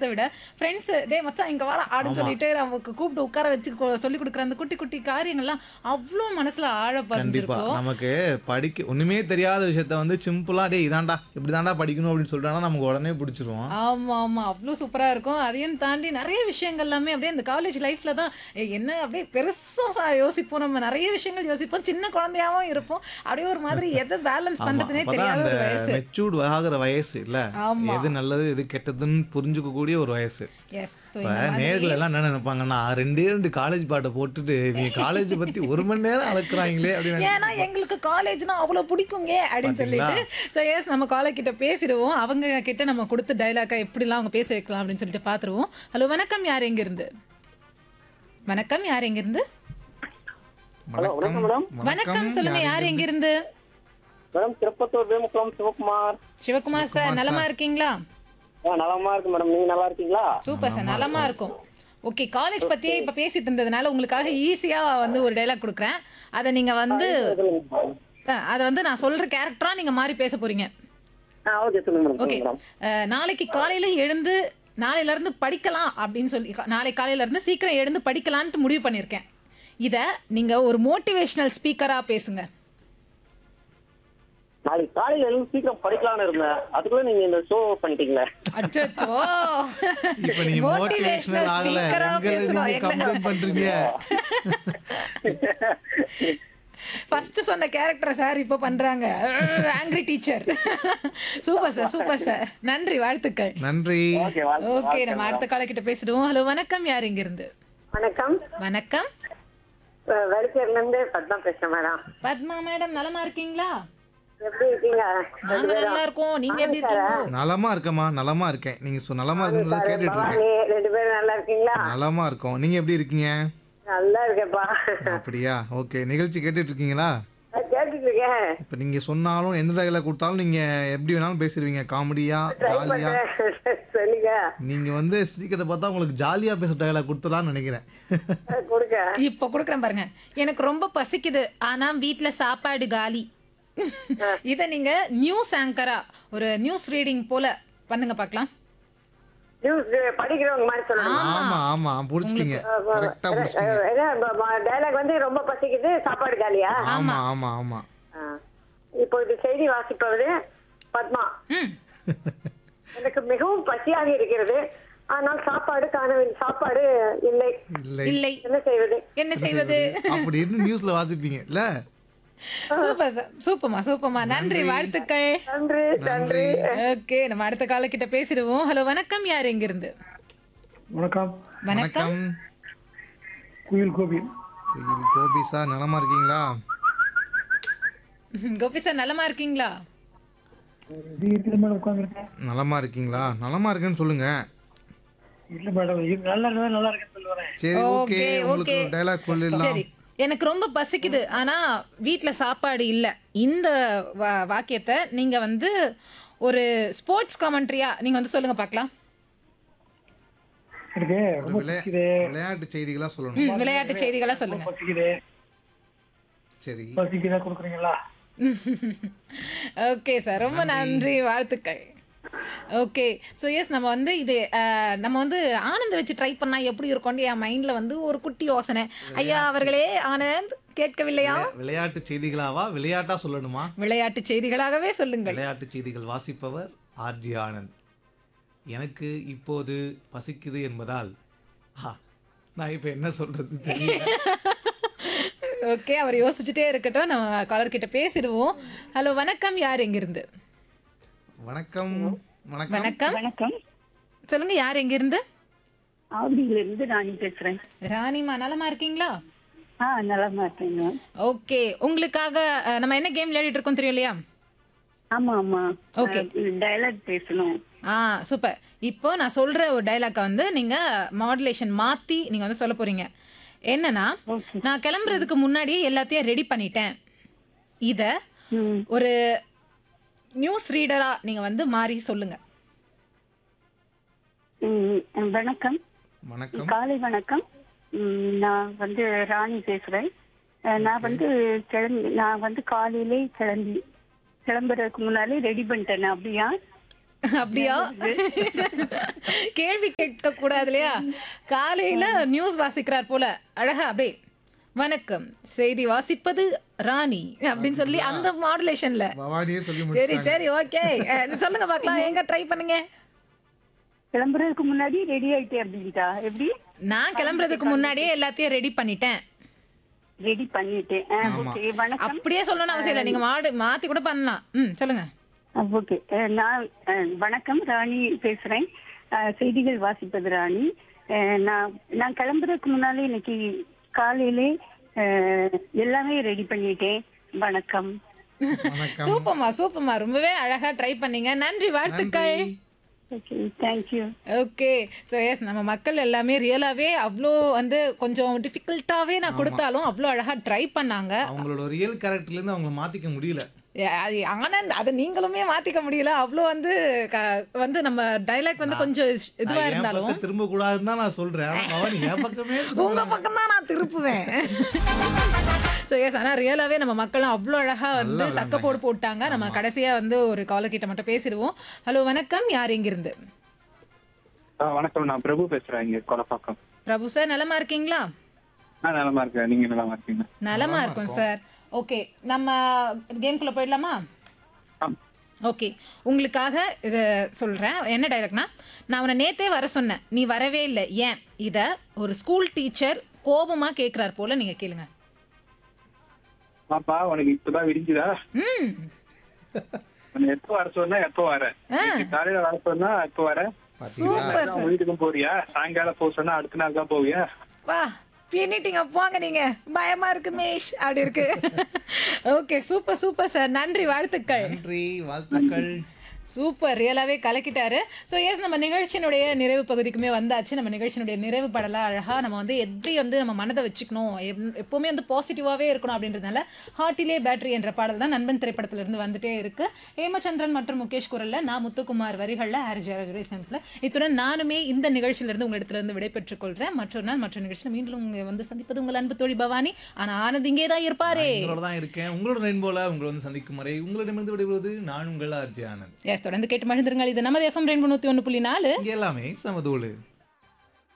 விட ஃப்ரெண்ட்ஸ் டே மச்சான் இங்க வாடா அப்படின்னு சொல்லிட்டு நமக்கு கூப்பிட்டு உட்கார வச்சு கொ- சொல்லி கொடுக்குற அந்த குட்டி குட்டி காரியங்கள்லாம் அவ்வளோ மனசுல ஆழ கண்டிப்பா பதிஞ்சிருக்கும் நமக்கு படிக்க ஒண்ணுமே தெரியாத விஷயத்த வந்து சிம்பிளா டேய் இதான்டா இப்படிதான்டா படிக்கணும் அப்படின்னு சொல்லிட்டாங்கன்னா நமக்கு உடனே பிடிச்சிருவோம் ஆமா ஆமா அவ்வளோ சூப்பரா இருக்கும் அதையும் தாண்டி நிறைய விஷயங்கள் எல்லாமே அப்படியே இந்த காலேஜ் லைஃப்ல தான் ஏய், என்ன அப்படியே பெருசா சா- யோசிப்போம் நம்ம நிறைய விஷயங்கள் யோசிப்போம் சின்ன குழந்தையாவும் இருப்போம் அப்படியே ஒரு மாதிரி எதை பேலன்ஸ் ஆமா பண்றதுனே அப்பதான் தெரியாத அந்த ஒரு வயசு மெச்சூர்டு ஆகுற வயசு இல்ல ஆமா. எது நல்லது எது கெட்டதுன்னு புரிஞ்சுக்க கூடிய ஒரு வயசு எஸ் ஸோ இப்ப நேர்கள் எல்லாம் என்ன நினைப்பாங்கன்னா ரெண்டே ரெண்டு காலேஜ் பாட்டை போட்டுட்டு நீங்க காலேஜ் பத்தி ஒரு மணி நேரம் அளக்குறாங்களே அப்படின்னு ஏன்னா எங்களுக்கு காலேஜ்னா அவ்வளோ பிடிக்குங்க அப்படின்னு சொல்லிட்டு ஸோ எஸ் நம்ம காலேஜ் கிட்ட பேசிடுவோம் அவங்க கிட்ட நம்ம கொடுத்த டைலாக்கா எப்படிலாம் அவங்க பேச வைக்கலாம் அப்படின்னு சொல்லிட்டு பார்த்துருவோம் ஹலோ வணக்கம் யார் எங்கிருந்து வணக்கம் யார் எங்கிருந்து வணக்கம் வணக்கம் சொல்லுங்க யார் எங்கிருந்து மேடம் திருப்பத்தூர் வேமுக்குளம் சிவகுமார் சிவகுமார் சார் நலமா இருக்கீங்களா ஆ நலமா இருக்கு மேடம் நீங்க நல்லா இருக்கீங்களா சூப்பர் சார் நலமா இருக்கும் ஓகே காலேஜ் பத்தியே இப்ப பேசிட்டு இருந்ததுனால உங்களுக்காக ஈஸியா வந்து ஒரு டைலாக் கொடுக்குறேன் அதை நீங்க வந்து அஹ், அதை வந்து நான் சொல்ற கேரக்டரா நீங்க மாறி பேச போறீங்க ஆ ஓகே சொல்லுங்க மேடம் ஓகே சொல்லுங்க மேடம் நாளைக்கு காலையில எழுந்து நாளையில இருந்து படிக்கலாம் அப்படின்னு சொல்லி நாளை காலையில இருந்து சீக்கிரம் எழுந்து படிக்கலான்ட்டு முடிவு பண்ணியிருக்கேன் இத நீங்க ஒரு மோட்டிவேஷனல் ஸ்பீக்கரா பேசுங்க நாளைக்கு காலையில எழுந்து சீக்கிரம் படிக்கலாம்னு இருந்தேன் அதுக்குள்ள நீங்க இந்த ஷோ பண்ணிட்டீங்களே அச்சோ இப்ப நீங்க மோட்டிவேஷனல் ஆகல எங்களை நீங்க கம்ப்ளைண்ட் பண்றீங்க ஃபர்ஸ்ட் சொன்ன கேரக்டர் சார் இப்போ பண்றாங்க angry teacher super sir super sir நன்றி வாழ்த்துக்கள் நன்றி ஓகே ஓகே நம்ம அடுத்த கால கிட்ட பேசிடுவோம் ஹலோ வணக்கம் யார் இங்க இருந்து வணக்கம் வணக்கம் வெளிச்சேர்ல இருந்து பத்மா பேசுறேன் மேடம் பத்மா மேடம் நலமா இருக்கீங்களா எப்படி இருக்கீங்க நாங்க நல்லா இருக்கோம் நீங்க எப்படி இருக்கீங்க நலமா இருக்கேம்மா நலமா இருக்கேன் நீங்க சொ- நலமா இருக்கீங்களா கேட்டுட்டு இருக்கேன் பவானி ரெண்டு பேரும் நல்லா இருக்கீங்களா நலமா இருக்கோம் நீங்க எப்படி இருக்கீங்க நல்லா இருக்கேப்பா அப்படியா ஓகே நிகழ்ச்சி கேட்டுட்டு இருக்கீங்களா நான் கேட்டுட்டு இருக்கேன் இப்ப நீங்க சொன்னாலும் எந்த டைலாக் கொடுத்தாலும் நீங்க எப்படி வேணாலும் பேசிடுவீங்க காமெடியா ட்ரை ஜாலியா பண்றேன் சொல்லுங்க நீங்க வந்து ஸ்ரீகத்தை பார்த்தா உங்களுக்கு ஜாலியா பேசுற டைலாக் கொடுத்தலாம்னு நினைக்கிறேன் கொடுங்க இப்போ கொடுக்குறேன் பாருங்க எனக்கு ரொம்ப பசிக்குது ஆனா வீட்ல சாப்பாடு காலி இத நீங்க நியூஸ் ஆங்கரா ஒரு நியூஸ் ரீடிங் போல பண்ணுங்க பார்க்கலாம் நியூஸ் படிக்கிறவங்க மாதிரி சொல்லணும் ஆமா ஆமா புடிச்சிட்டீங்க கரெக்டா புடிச்சிட்டீங்க டைலாக் வந்து ரொம்ப பசிக்குது சாப்பாடு காலியா ஆமா ஆமா ஆமா ஆ. இப்போ இது செய்தி வாசிப்பவது பத்மா ம் எனக்கு மிகவும் பசியாக இருக்கிறது ஆனால் சாப்பாடு காணவில்லை சாப்பாடு இல்லை இல்லை இல்லை என்ன செய்வது என்ன செய்வது அப்படின்னு நியூஸ்ல வாசிப்பீங்க இல்ல சூப்பர் சார் சூப்பர்மா சூப்பர்மா நன்றி வாழ்த்துக்கள் நன்றி நன்றி ஓகே நம்ம அடுத்த கால கிட்ட பேசிடுவோம் ஹலோ வணக்கம் யார் எங்க இருந்து வணக்கம் வணக்கம் வணக்கம் குயில் கோபி கோயில் கோபி சார் நலமா இருக்கீங்களா கோபி சார் நலமா இருக்கீங்களா வீட்டில் மேடம் உட்காந்துருக்கேன் நலமா இருக்கீங்களா நலமா இருக்கேன்னு சொல்லுங்க இல்லை மேடம் இது நல்லா இருந்தா நல்லா இருக்குன்னு சொல்லி வரேன் சரி ஓகே Okay, உங்களுக்கு okay. ஒரு டைலாக் சொல்லிடலாம் சரி எனக்கு ரொம்ப பசிக்குது ஆனா வீட்ல சாப்பாடு இல்ல இந்த வா- வாக்கியத்தை நீங்க வந்து ஒரு ஸ்போர்ட்ஸ் கமெண்ட்ரியா நீங்க வந்து சொல்லுங்க பார்க்கலாம் எனக்கு ஒரு ரொம்ப விளையா- பசிக்குது விளையாட்டு செய்திகளா சொல்லணும் ம், விளையாட்டு செய்திகளா சொல்லுங்க பசிக்குது சரி பசிக்குதா கொடுக்குறீங்களா ஓகே சார் ரொம்ப நன்றி வாழ்த்துக்கள் ஓகே ஸோ எஸ் நம்ம வந்து இது அஹ், நம்ம வந்து ஆனந்த் வச்சு ட்ரை பண்ணா எப்படி இருக்கும்னு என் மைண்ட்ல வந்து ஒரு குட்டி யோசனை ஐயா அவர்களே ஆனந்த் கேட்கவில்லையா விளையா- விளையாட்டு செய்திகளாவா விளையாட்டா சொல்லணுமா விளையாட்டு செய்திகளாகவே சொல்லுங்கள் விளையாட்டு செய்திகள் வாசிப்பவர் ஆர்ஜி ஆனந்த் எனக்கு இப்போது பசிக்குது என்பதால் ஆ, நான் இப்போ என்ன சொல்றது தெரியல ஓகே அவர் யோசிச்சுட்டே இருக்கட்டும் நம்ம காலர் கிட்ட பேசிடுவோம் ஹலோ வணக்கம் யார் எங்கிருந்து வணக்கம் வணக்கம் வணக்கம் வணக்கம் சொல்லுங்க யார் எங்கிருந்து ஆவடியில இருந்து ராணி பேசுறேன் ராணிமா நலமா இருக்கீங்களா ஆ நலமா இருக்கேங்க ஓகே உங்களுக்காக அஹ், நம்ம என்ன கேம் விளையாடிட்டு இருக்கோம் தெரியும் இல்லையா ஆமா ஆமா Okay. டயலாக் பேசணும் ஆ சூப்பர் இப்போ நான் சொல்ற ஒரு டைலாக்கை வந்து நீங்க மாடுலேஷன் மாத்தி நீங்க வந்து சொல்ல போறீங்க என்னன்னா நான் கிளம்புறதுக்கு முன்னாடியே எல்லாத்தையும் ரெடி பண்ணிட்டேன் இத ம். ஒரு நியூஸ் ரீடரா நீங்க வந்து மாறி சொல்லுங்க ம், வணக்கம் வணக்கம் காலை வணக்கம் ம், நான் வந்து ராணி பேசுறேன் அஹ், நான் வந்து கிளம்பி நான் வந்து காலையிலே கிளம்பி கிளம்புறதுக்கு முன்னாலே ரெடி பண்ணிட்டேன் அப்படியா அப்படியா கேள்வி கேட்க கூடாது இல்லையா காலையில நியூஸ் வாசிக்கிறார் போல அழகா அப்படியே வணக்கம் செய்தி வாசிப்பது ராணி அப்படின்னு சொல்லி அந்த மாடுலேஷன்ல பவானியே சொல்லி சரி முடிச்சிட்டாங்க சரி ஓகே சொல்லுங்க பார்க்கலாம் எங்க ட்ரை பண்ணுங்க கிளம்புறதுக்கு முன்னாடி ரெடி ஆயிட்டே அப்படின்ட்டா எப்படி நான் கிளம்புறதுக்கு முன்னாடியே எல்லாத்தையும் ரெடி பண்ணிட்டேன் ரெடி பண்ணிட்டேன் ஓகே வணக்கம் அப்படியே சொல்லணும்னு அவசியம் இல்லை நீங்க மாடு மாத்தி கூட பண்ணலாம் ம் சொல்லுங்க ஓகே நான் அஹ், வணக்கம் ராணி பேசுறேன் அஹ், செய்திகள் வாசிப்பது ராணி அஹ், நான் நான் கிளம்புறதுக்கு முன்னாலே இன்னைக்கு காலையிலே அஹ், எல்லாமே ரெடி பண்ணிட்டேன் வணக்கம் வணக்கம் சூப்பர்மா சூப்பர்மா ரொம்பவே அழகா ட்ரை பண்ணீங்க நன்றி வாழ்த்துக்கள் okay thank you okay so yes நம்ம மக்கள் எல்லாமே ரியலாவே அவ்வளோ வந்து கொஞ்சம் டிஃபிகல்ட்டாவே நான் கொடுத்தாலும் அவ்வளோ அழகா ட்ரை பண்ணாங்க அவங்களோட ரியல் கேரக்டர்ல இருந்து அவங்கள மாத்திக்க முடியல ஏ, அது ஆனந்த் அதை நீங்களுமே மாத்திக்க முடியல அவ்வளோ வந்து க- வந்து நம்ம டைலாக் வந்து கொஞ்சம் இதுவா நான் என் இருந்தாலும் பக்கம் திரும்ப கூடாதுன்னு தான் நான் சொல்றேன் ஆனா பவானி என் பக்கமே உங்க பக்கம் தான் நான் திருப்புவேன் ஸோ எஸ் ஆனால் ரியலாகவே நம்ம மக்களும் அவ்வளோ அழகா வந்து சக்க போடு போட்டாங்க நம்ம கடைசியா வந்து ஒரு காலக்கிட்ட மட்டும் பேசிடுவோம் ஹலோ வணக்கம் யார் இங்கிருந்து ஆ, வணக்கம் நான் பிரபு பேசுறேன் இங்க கொலப்பாக்கம் பிரபு சார் நலமா இருக்கீங்களா நான் நலமா இருக்கேன் நீங்க நலமா இருக்கீங்க நலமா இருக்கும் சார் ஓகே நம்ம கேம்குள்ள போயிடலாமா ஆம். ஓகே உங்களுக்காக இதை சொல்கிறேன் என்ன டைலாக்னா நான் உன்னை நேத்தே வர சொன்னேன் நீ வரவே இல்லை ஏன் இதை ஒரு ஸ்கூல் டீச்சர் கோபமா கேட்குறார் போல நீங்கள் கேளுங்க பாப்பா உனக்கு இப்பதான் விரிஞ்சுதா ம் உன்னை எப்போ வர சொன்னா எப்போ வர இன்னைக்கு காலையில வர சொன்னா எப்போ வர சூப்பர் உன் வீட்டுக்கும் போறியா சாயங்காலம் போக சொன்னா அடுத்த நாள் தான் போவியா வா பின்னிட்டீங்க போங்க நீங்க பயமா இருக்கு மேஷ் அப்படி இருக்கு ஓகே சூப்பர் சூப்பர் சார் நன்றி வாழ்த்துக்கள் நன்றி வாழ்த்துக்கள் சூப்பர் ரியலாகவே கலக்கிட்டாரு ஸோ எஸ் நம்ம நிகழ்ச்சியினுடைய நிறைவு பகுதிக்குமே வந்தாச்சு நம்ம நிகழ்ச்சியினுடைய நிறைவு படலாம் அழகாக நம்ம வந்து எப்படி வந்து நம்ம மனதை வச்சுக்கணும் எப்- எப்பவுமே வந்து பாசிட்டிவாகவே இருக்கணும் அப்படின்றதுனால ஹார்ட்டிலே பேட்டரி என்ற பாடல் தான் நண்பன் திரைப்படத்துல இருந்து வந்துட்டே இருக்கு ஹேமச்சந்திரன் மற்றும் முகேஷ் குரல்ல நான் முத்துக்குமார் வரிகளில் ஹரிஜராஜுரை செம்பில் இத்துடன் நானுமே இந்த நிகழ்ச்சியிலிருந்து உங்களிடத்திலிருந்து விடைபெற்றுக் கொள்கிறேன் மற்றொரு நாள் மற்ற நிகழ்ச்சியில் மீண்டும் உங்களை வந்து சந்திப்பது உங்கள் அன்பு தோழி பவானி ஆனால் ஆனந்த் இங்கே தான் இருப்பாரே உங்களோட தான் இருக்கேன் உங்களோட ரெயின்போல உங்களை வந்து சந்திக்கும் வரை உங்களிடமிருந்து விடைபெறுவது நான் உங்கள் ஆர்ஜி ஆனந்த் எஸ் தொடர்ந்து கேட்டு மகிழ்ந்திருங்கள் இது நமது எஃப்எம் ரெண்டு நூற்றி ஒன்று புள்ளி நாலு இங்க எல்லாமே சமதூளு